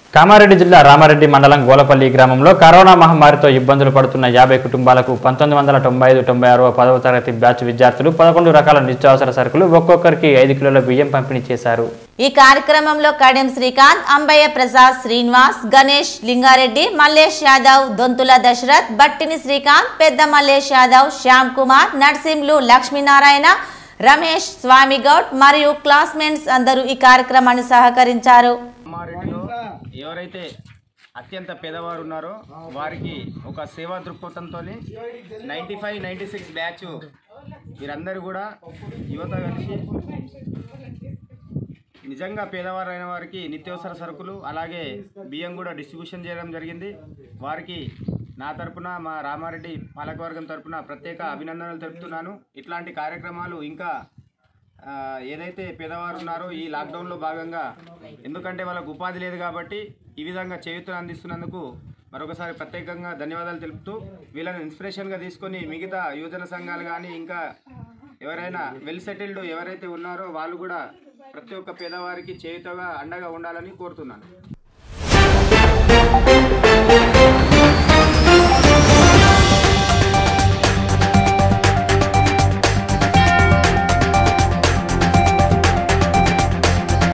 కామారెడ్డి జిల్లా రామారెడ్డి మండలం గోలపల్లి గ్రామంలో కరోనా మహమ్మారితో ఇబ్బందులు పడుతున్న యాభై కుటుంబాలకు పంతొమ్మిది వందల తొంభై ఐదు తొంభై ఆరవ పదవ తరగతి బ్యాచ్ విద్యార్థులు పదకొండు రకాల నిత్యావసర సరుకులు ఒక్కొక్కరికి ఐదు కిలోల బియ్యం పంపిణీ చేశారు ఈ కార్యక్రమంలో కడెం శ్రీకాంత్ అంబయ్య ప్రసాద్ శ్రీనివాస్ గణేష్ లింగారెడ్డి మల్లేష్ యాదవ్ దొంతుల దశరథ్ బట్టిని శ్రీకాంత్ పెద్ద మల్లేష్ యాదవ్ శ్యామ్ కుమార్ నర్సింహులు లక్ష్మీనారాయణ రమేష్ స్వామిగౌడ్ మరియు క్లాస్మేట్స్ అందరూ ఈ కార్యక్రమాన్ని సహకరించారు కామారెడ్డిలో ఎవరైతే అత్యంత పేదవారు ఉన్నారో వారికి ఒక సేవా దృక్పథంతో ninety five ninety six batch వీరందరూ కూడా యువత కలిసి నిజంగా పేదవారైన వారికి నిత్యావసర సరుకులు అలాగే బియ్యం కూడా డిస్ట్రిబ్యూషన్ చేయడం జరిగింది వారికి నా తరపున మా రామారెడ్డి పాలకవర్గం తరపున ప్రత్యేక అభినందనలు తెలుపుతున్నాను ఇట్లాంటి కార్యక్రమాలు ఇంకా ఆ, ఏదైతే పేదవారు ఉన్నారో ఈ లాక్డౌన్లో భాగంగా ఎందుకంటే వాళ్ళకు ఉపాధి లేదు కాబట్టి ఈ విధంగా చేయూతను అందిస్తున్నందుకు మరొకసారి ప్రత్యేకంగా ధన్యవాదాలు తెలుపుతూ వీళ్ళని ఇన్స్పిరేషన్గా తీసుకొని మిగతా యువజన సంఘాలు కానీ ఇంకా ఎవరైనా వెల్ సెటిల్డ్ ఎవరైతే ఉన్నారో వాళ్ళు కూడా ప్రతి ఒక్క పేదవారికి చేయుతగా అండగా ఉండాలని కోరుతున్నాను